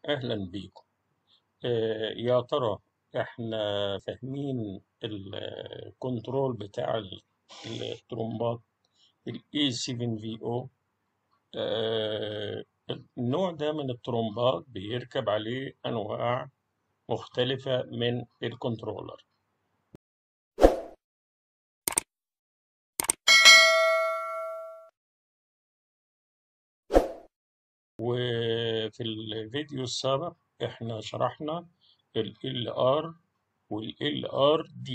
أهلا بيكم آه، يا ترى احنا فاهمين الكنترول بتاع ال- الترومبات ال E7VO آه، النوع ده من الترومبات بيركب عليه أنواع مختلفة من الكنترولر وفي الفيديو السابق احنا شرحنا ال LR وال LRD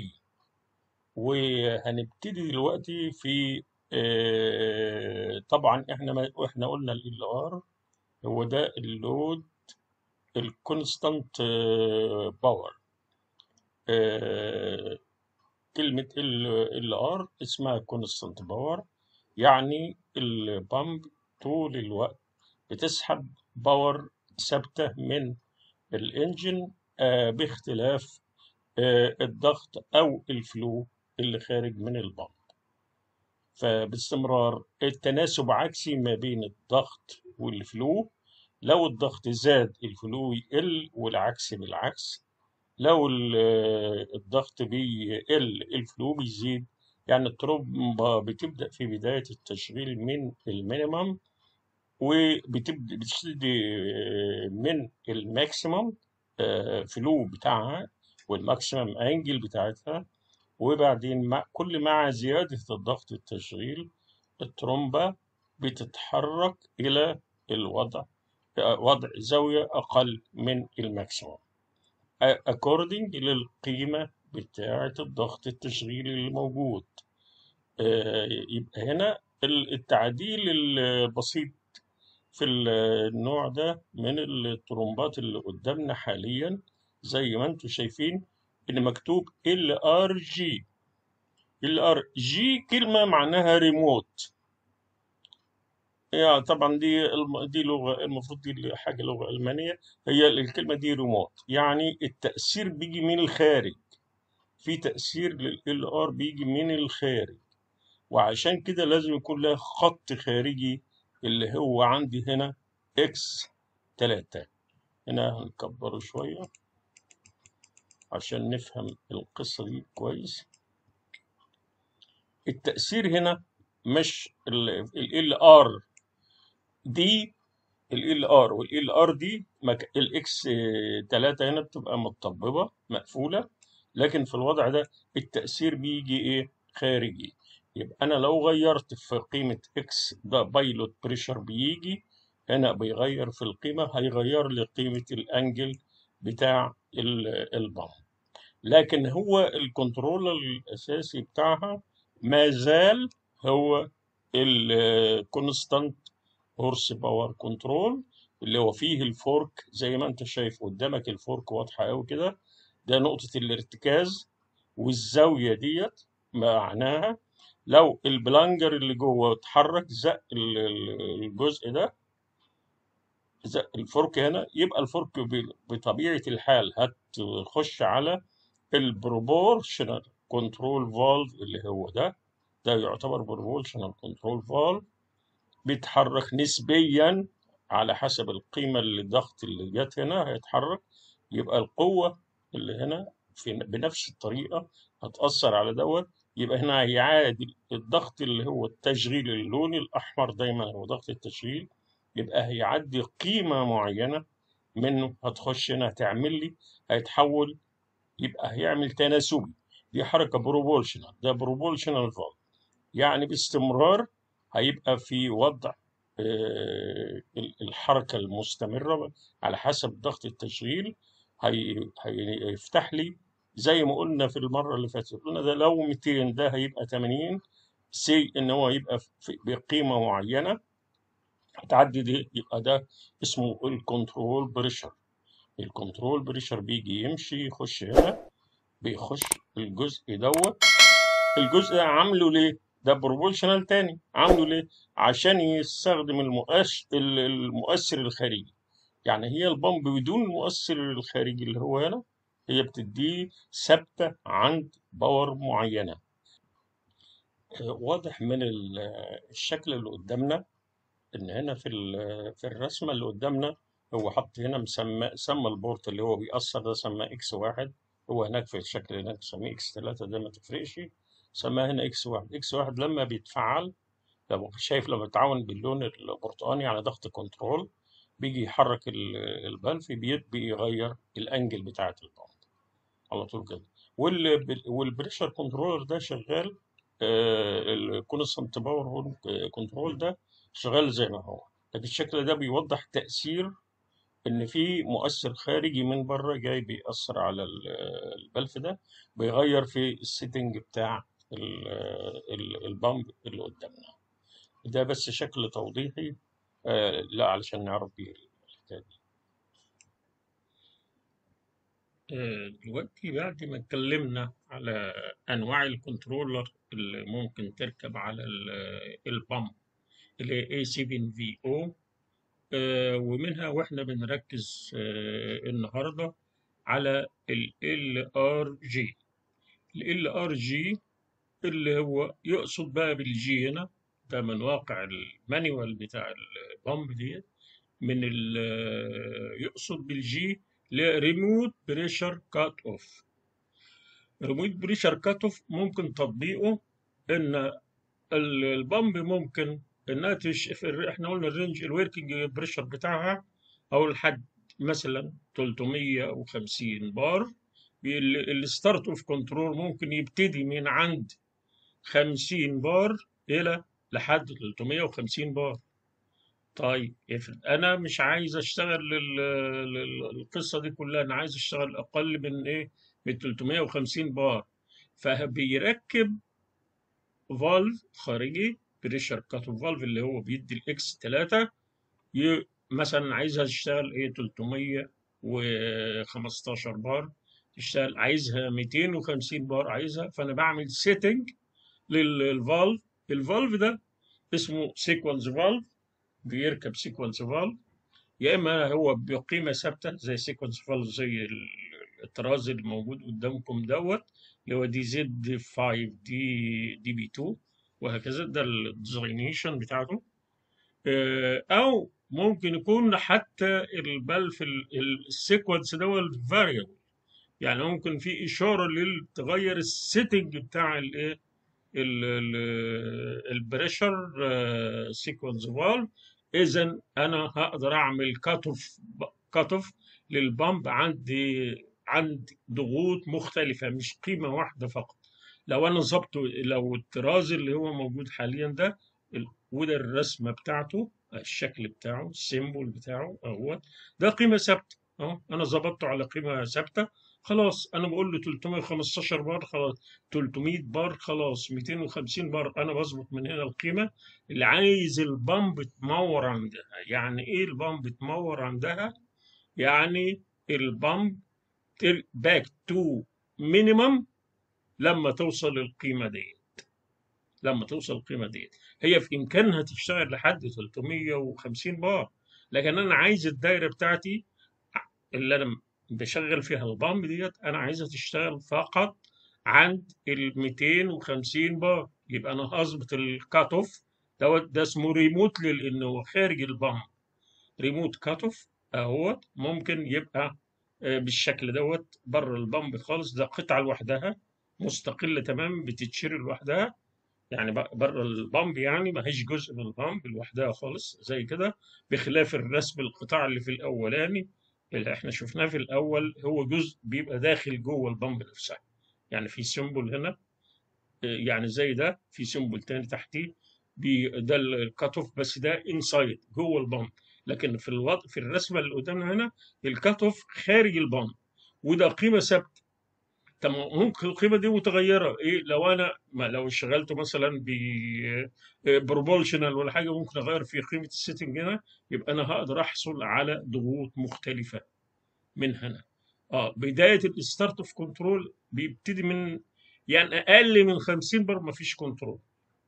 وهنبتدي دلوقتي في آه، طبعا احنا ما احنا قلنا ال LR هو ده اللود الكونستانت باور كلمة ال ار اسمها كونستانت باور يعني البامب طول الوقت بتسحب باور ثابتة من الانجن آه، باختلاف آه، الضغط او الفلو اللي خارج من البامب فباستمرار التناسب عكسي ما بين الضغط والفلو لو الضغط زاد الفلو يقل والعكس بالعكس لو ال- الضغط بيقل الفلو بيزيد يعني الترومبة بتبدأ في بداية التشغيل من المينيمم وبتبدأ بتشتري من الماكسيمم آه، فلو بتاعها والماكسيمم انجل بتاعتها وبعدين مع كل مع زيادة الضغط التشغيل الترومبة بتتحرك إلى الوضع آه، وضع زاوية أقل من الماكسيمم according للقيمة بتاعة الضغط التشغيلي اللي موجود آه، يبقى هنا ال- التعديل البسيط في النوع ده من الترومبات اللي قدامنا حاليا زي ما انتم شايفين ان مكتوب ال ار جي ال ار جي كلمة معناها ريموت يعني طبعا دي الم- دي لغة المفروض دي حاجة لغة ألمانية هي الكلمة دي ريموت يعني التأثير بيجي من الخارج في تأثير لل ار بيجي من الخارج وعشان كده لازم يكون لها خط خارجي اللي هو عندي هنا اكس 3 هنا هنكبره شوية عشان نفهم القصة دي كويس التأثير هنا مش ال ار دي ال ار وال ار دي الاكس 3 هنا بتبقى متطببة مقفولة لكن في الوضع ده التأثير بيجي ايه خارجي يبقى انا لو غيرت في قيمة اكس ده بايلوت بريشر بيجي هنا بيغير في القيمة هيغير لي قيمة الانجل بتاع ال- البامب لكن هو الكنترولر الاساسي بتاعها ما زال هو الكونستانت هورس باور كنترول اللي هو فيه الفورك زي ما انت شايف قدامك الفورك واضحه قوي كده ده نقطه الارتكاز والزاويه ديت معناها لو البلانجر اللي جوه اتحرك زق ال- ال- الجزء ده زق الفورك هنا يبقى الفورك ب- بطبيعه الحال هتخش على البروبورشنال كنترول فالف اللي هو ده ده يعتبر بروبورشنال كنترول فالف بيتحرك نسبيا على حسب القيمة اللي الضغط اللي جت هنا هيتحرك يبقى القوة اللي هنا في بنفس الطريقة هتأثر على دوت يبقى هنا هيعادل الضغط اللي هو التشغيل اللوني الأحمر دايما هو ضغط التشغيل يبقى هيعدي قيمة معينة منه هتخش هنا هتعمل لي هيتحول يبقى هيعمل تناسبي دي حركة بروبورشنال ده بروبورشنال فالف يعني باستمرار هيبقى في وضع آه، الحركة المستمرة على حسب ضغط التشغيل هي- هيفتح لي زي ما قلنا في المرة اللي فاتت قلنا ده لو 200 ده هيبقى 80 سي ان هو يبقى في بقيمة معينة هتعدي دي يبقى ده اسمه الكنترول بريشر الكنترول بريشر بيجي يمشي يخش هنا بيخش الجزء دوت الجزء ده عامله ليه؟ ده بروبورشنال تاني عامله ليه؟ عشان يستخدم المؤثر المؤثر الخارجي يعني هي البامب بدون المؤثر الخارجي اللي هو هنا هي بتديه ثابتة عند باور معينة آه، واضح من ال- الشكل اللي قدامنا ان هنا في ال- في الرسمة اللي قدامنا هو حط هنا مسمى سمى البورت اللي هو بيأثر ده سماه اكس واحد هو هناك في الشكل هناك سميه اكس تلاتة ده ما تفرقش سماه هنا اكس واحد اكس واحد لما بيتفعل لو شايف لما بيتعاون باللون البرتقاني على ضغط كنترول بيجي يحرك ال- البلف بي- بيغير الانجل بتاعة البامب على طول كده وال- والبريشر كنترولر ده شغال الكونستنت باور كنترول ده شغال زي ما هو لكن الشكل ده بيوضح تأثير إن في مؤثر خارجي من بره جاي بيأثر على ال- البلف ده بيغير في السيتنج بتاع ال- ال- البامب اللي قدامنا ده بس شكل توضيحي آه، لا علشان نعرف بيه الحكاية دي آه، دلوقتي بعد ما اتكلمنا على أنواع الكنترولر اللي ممكن تركب على ال- البامب اللي هي A7VO آه، ومنها واحنا بنركز آه، النهارده على ال LRG ال LRG اللي هو يقصد بقى بالجي هنا ده من واقع المانيوال بتاع البامب ديت من ال يقصد بالجي ريموت بريشر كات اوف ريموت بريشر كات اوف ممكن تطبيقه ان ال- البامب ممكن انها تش... في- احنا قلنا الرينج الوركينج بريشر بتاعها او لحد مثلا 350 بار الستارت اوف كنترول ممكن يبتدي من عند 50 بار الى لحد 350 بار طيب افرض انا مش عايز اشتغل لل- لل- القصه دي كلها انا عايز اشتغل اقل من ايه من 350 بار فبيركب فالف خارجي بريشر كات فالف اللي هو بيدي الاكس 3 ي... مثلا عايزها تشتغل ايه 315 بار تشتغل عايزها 250 بار عايزها فانا بعمل سيتنج للفالف الفالف ده اسمه سيكونس فالف بيركب سيكونس فالف يا اما هو بقيمه ثابته زي سيكونس فالف زي ال- الطراز اللي موجود قدامكم دوت اللي هو دي زد 5 دي دي بي 2 وهكذا ده الديزاينيشن بتاعته آه، او ممكن يكون حتى البلف السيكونس دوت فاريبل يعني ممكن في اشاره لتغير السيتنج بتاع الايه البريشر سيكونس فالف اذا انا هقدر اعمل كات اوف كات اوف للبامب عندي عند ضغوط مختلفه مش قيمه واحده فقط لو انا ظبطه لو الطراز اللي هو موجود حاليا ده ال- وده الرسمه بتاعته الشكل بتاعه السيمبل بتاعه اهو ده قيمه ثابته اهو انا ظبطته على قيمه ثابته خلاص انا بقول له 315 بار خلاص 300 بار خلاص 250 بار انا بظبط من هنا القيمه اللي عايز البامب تمور عندها يعني ايه البامب تمور عندها يعني البامب باك تو مينيمم لما توصل للقيمه دي لما توصل القيمه دي هي في امكانها تشتغل لحد 350 بار لكن انا عايز الدايره بتاعتي اللي انا بشغل فيها البامب ديت انا عايزها تشتغل فقط عند ال 250 بار يبقى انا هظبط الكات اوف دوت ده اسمه ريموت لانه خارج البامب ريموت كات اوف اهوت ممكن يبقى آه، بالشكل دوت بره البامب خالص ده قطعه لوحدها مستقله تماما بتتشير لوحدها يعني بره البامب يعني ما هيش جزء من البامب لوحدها خالص زي كده بخلاف الرسم القطاع اللي في الاولاني اللي احنا شفناه في الاول هو جزء بيبقى داخل جوه البامب نفسها يعني في سيمبل هنا آه، يعني زي ده في سيمبل تاني تحتيه بي- ده الكات اوف بس ده انسايد جوه البامب لكن في الوضع في الرسمه اللي قدامنا هنا الكات اوف خارج البامب وده قيمه ثابته طب ممكن القيمه دي متغيره ايه لو انا ما لو اشتغلت مثلا ب بروبولشنال ولا حاجه ممكن اغير في قيمه السيتنج هنا يبقى انا هقدر احصل على ضغوط مختلفه من هنا اه بدايه الستارت اوف كنترول بيبتدي من يعني اقل من 50 بار ما فيش كنترول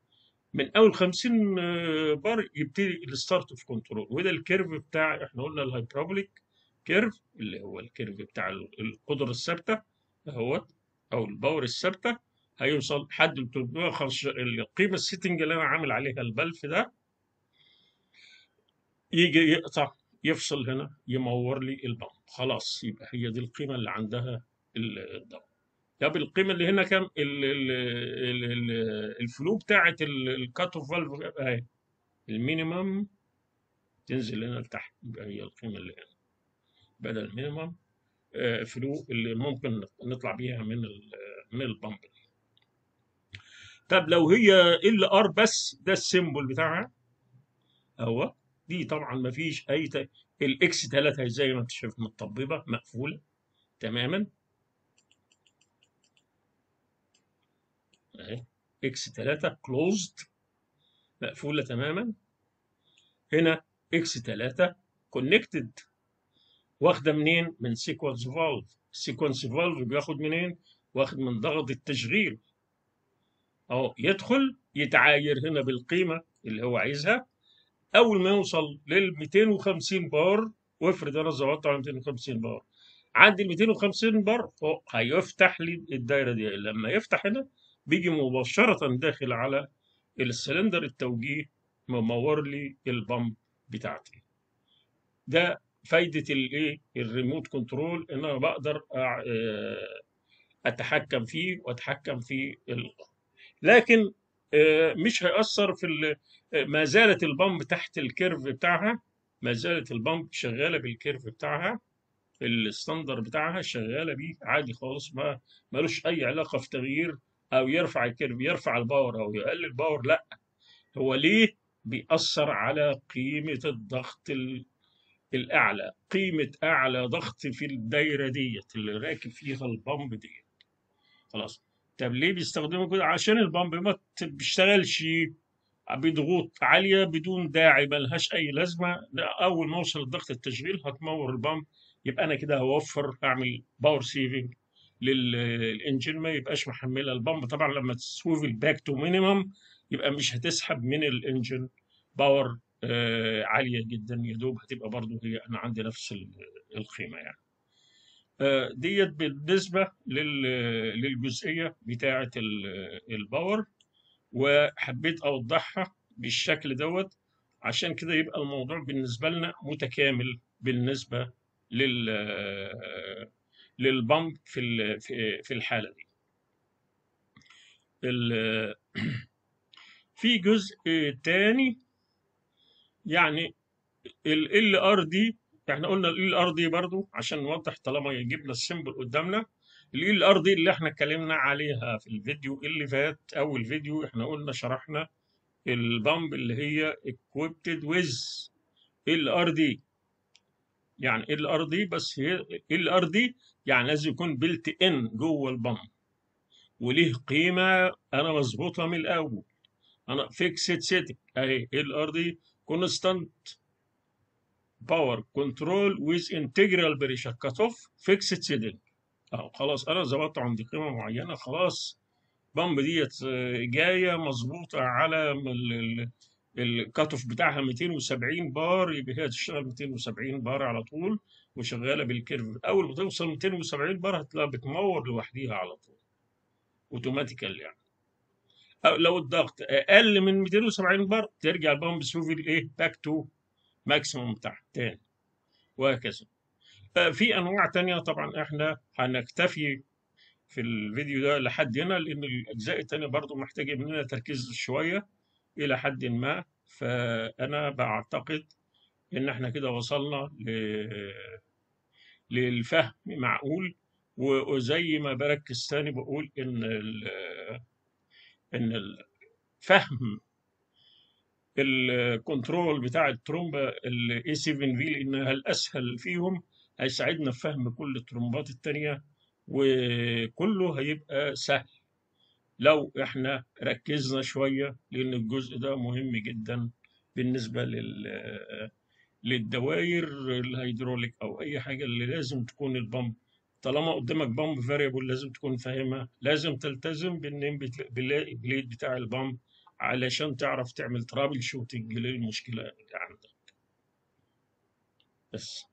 من اول 50 آه، بار يبتدي الستارت اوف كنترول وده الكيرف بتاع احنا قلنا الهايبرابوليك كيرف اللي هو الكيرف بتاع القدره الثابته اهوت او الباور الثابته هيوصل لحد 315 القيمه السيتنج اللي انا عامل عليها البلف ده يجي يقطع يفصل هنا يمور لي البامب خلاص يبقى هي دي القيمه اللي عندها ال- الضغط طب القيمه اللي هنا كام ال- ال- ال- ال- الفلو بتاعه الكات اوف فالف اهي المينيمم تنزل هنا لتحت يبقى هي القيمه اللي هنا بدل المينيمم آه، فلو اللي ممكن نطلع بيها من ال- من البامب طب لو هي ال ار بس ده السيمبل بتاعها اهو دي طبعا ما فيش اي ت... الاكس 3 زي ما انت شايف متطببه مقفوله تماما اهي اكس 3 كلوزد مقفوله تماما هنا اكس 3 كونكتد واخده منين؟ من سيكونس فالف السيكونس فالف بياخد منين؟ واخد من ضغط التشغيل اهو يدخل يتعاير هنا بالقيمه اللي هو عايزها اول ما يوصل لل 250 بار وافرض انا ظبطت على 250 بار عند ال 250 بار هو هيفتح لي الدايره دي لما يفتح هنا بيجي مباشره داخل على السلندر التوجيه ممور لي البامب بتاعتي ده فايده الايه الريموت كنترول ان انا بقدر أع- آه، اتحكم فيه واتحكم في ال... لكن آه، مش هيأثر في ال... آه، ما زالت البامب تحت الكيرف بتاعها ما زالت البامب شغاله بالكيرف بتاعها الستاندر بتاعها شغاله بيه عادي خالص ما ملوش اي علاقه في تغيير او يرفع الكيرف يرفع الباور او يقلل الباور لا هو ليه بيأثر على قيمه الضغط ال... الاعلى قيمه اعلى ضغط في الدايره ديت اللي راكب فيها البامب ديت خلاص طب ليه بيستخدموا كده عشان البامب ما ت- بيشتغلش بضغوط عاليه بدون داعي ملهاش اي لازمه لا، اول ما اوصل لضغط التشغيل هتمور البامب يبقى انا كده هوفر هعمل باور سيفنج للانجن ما يبقاش محمله البامب طبعا لما تسويفل باك تو مينيمم يبقى مش هتسحب من الانجن باور آه عاليه جدا يا دوب هتبقى برضو هي انا عندي نفس ال- القيمه يعني آه، ديت بالنسبه لل- للجزئيه بتاعه ال- الباور وحبيت اوضحها بالشكل دوت عشان كده يبقى الموضوع بالنسبه لنا متكامل بالنسبه لل للبامب في ال- في في الحاله دي ال- في جزء تاني يعني ال ال ار دي احنا قلنا ال ار دي برضو عشان نوضح طالما جبنا السيمبل قدامنا ال ار دي اللي احنا اتكلمنا عليها في الفيديو اللي فات اول فيديو احنا قلنا شرحنا البامب اللي هي equipped with ال ار دي يعني ال ار دي بس هي ال ار دي يعني لازم يكون بيلت ان جوه البامب وليه قيمه انا مظبوطها من الاول انا فيكسد سيتنج اهي ال ار دي كونستانت باور كنترول ويز انتجرال بريشر كات اوف فيكسد سيتنج اهو خلاص انا ظبطت عند قيمه معينه خلاص بامب ديت آه، جايه مظبوطه على الكات اوف بتاعها 270 بار يبقى هي تشتغل 270 بار على طول وشغاله بالكيرف اول ما توصل 270 بار هتلاقيها بتمور لوحديها على طول اوتوماتيكال يعني أو لو الضغط اقل من 270 بار ترجع البامب سوفي الايه باك تو ماكسيموم بتاعها تاني وهكذا آه، في انواع تانية طبعا احنا هنكتفي في الفيديو ده لحد هنا لان الاجزاء التانية برضو محتاجه مننا تركيز شويه الى حد ما فانا بعتقد ان احنا كده وصلنا ل... للفهم معقول و- وزي ما بركز تاني بقول ان ال... ان الفهم الكنترول بتاع الترومبه الاي 7 في لانها الاسهل فيهم هيساعدنا في فهم كل الترومبات التانية وكله هيبقى سهل لو احنا ركزنا شوية لان الجزء ده مهم جدا بالنسبة لل للدوائر الهيدروليك او اي حاجة اللي لازم تكون البامب طالما قدامك بامب فاريبل لازم تكون فاهمها لازم تلتزم بالنيم بليد بتاع البامب علشان تعرف تعمل ترابل شوتنج للمشكلة اللي عندك بس